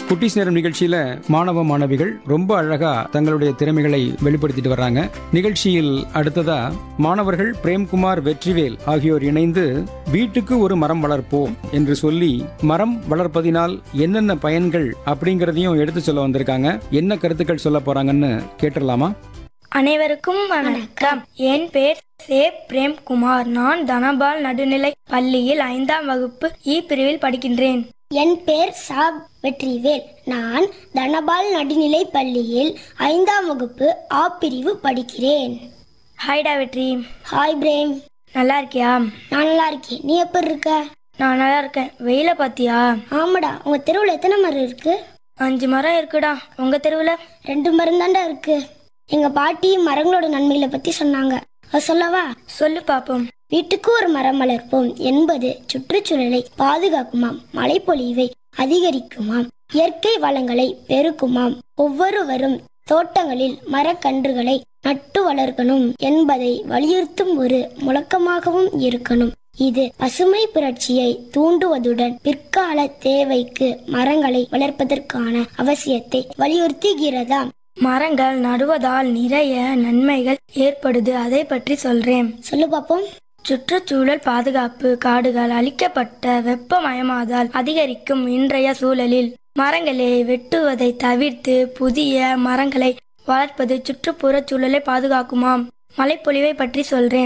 குட்டிஸ் நேரம் நிகழ்ச்சியில மாணவ மாணவிகள் ரொம்ப அழகா தங்களுடைய திறமைகளை வெளிப்படுத்திட்டு வர்றாங்க நிகழ்ச்சியில் அடுத்ததா மாணவர்கள் பிரேம்குமார் வெற்றிவேல் ஆகியோர் இணைந்து வீட்டுக்கு ஒரு மரம் வளர்ப்போம் என்று சொல்லி மரம் வளர்ப்பதினால் என்னென்ன பயன்கள் அப்படிங்கறதையும் எடுத்து சொல்ல வந்திருக்காங்க என்ன கருத்துக்கள் சொல்ல போறாங்கன்னு கேட்டுடலாமா அனைவருக்கும் வணக்கம் என் பேர் சே பிரேம்குமார் நான் தனபால் நடுநிலை பள்ளியில் ஐந்தாம் வகுப்பு இ பிரிவில் படிக்கின்றேன் என் பேர் சாப் வெற்றிவேல் நான் தனபால் நடுநிலை பள்ளியில் ஐந்தாம் வகுப்பு ஆ பிரிவு படிக்கிறேன் ஹாய்டா வெற்றி ஹாய் பிரேம் நல்லா இருக்கியா நான் நல்லா இருக்கேன் நீ எப்படி இருக்க நான் நல்லா இருக்கேன் வெயில பாத்தியா ஆமாடா உங்க தெருவில் எத்தனை மரம் இருக்கு அஞ்சு மரம் இருக்குடா உங்க தெருவுல ரெண்டு மரம் தாண்டா இருக்கு எங்க பாட்டி மரங்களோட நன்மைகளை பத்தி சொன்னாங்க அது சொல்லவா சொல்லு பாப்போம் வீட்டுக்கு ஒரு மரம் வளர்ப்போம் என்பது சுற்றுச்சூழலை பாதுகாக்குமாம் மழைப்பொழிவை அதிகரிக்குமாம் இயற்கை வளங்களை பெருக்குமாம் ஒவ்வொருவரும் தோட்டங்களில் மரக்கன்றுகளை நட்டு வளர்க்கணும் என்பதை வலியுறுத்தும் ஒரு முழக்கமாகவும் இருக்கணும் இது பசுமை புரட்சியை தூண்டுவதுடன் பிற்கால தேவைக்கு மரங்களை வளர்ப்பதற்கான அவசியத்தை வலியுறுத்துகிறதாம் மரங்கள் நடுவதால் நிறைய நன்மைகள் ஏற்படுது அதை பற்றி சொல்றேன் சொல்லு பாப்போம் சுற்றுச்சூழல் பாதுகாப்பு காடுகள் அழிக்கப்பட்ட வெப்பமயமாதல் அதிகரிக்கும் இன்றைய சூழலில் மரங்களை வெட்டுவதை தவிர்த்து புதிய மரங்களை வளர்ப்பது சுற்றுப்புறச் சூழலை பாதுகாக்குமாம் மழைப்பொழிவை பற்றி சொல்றேன்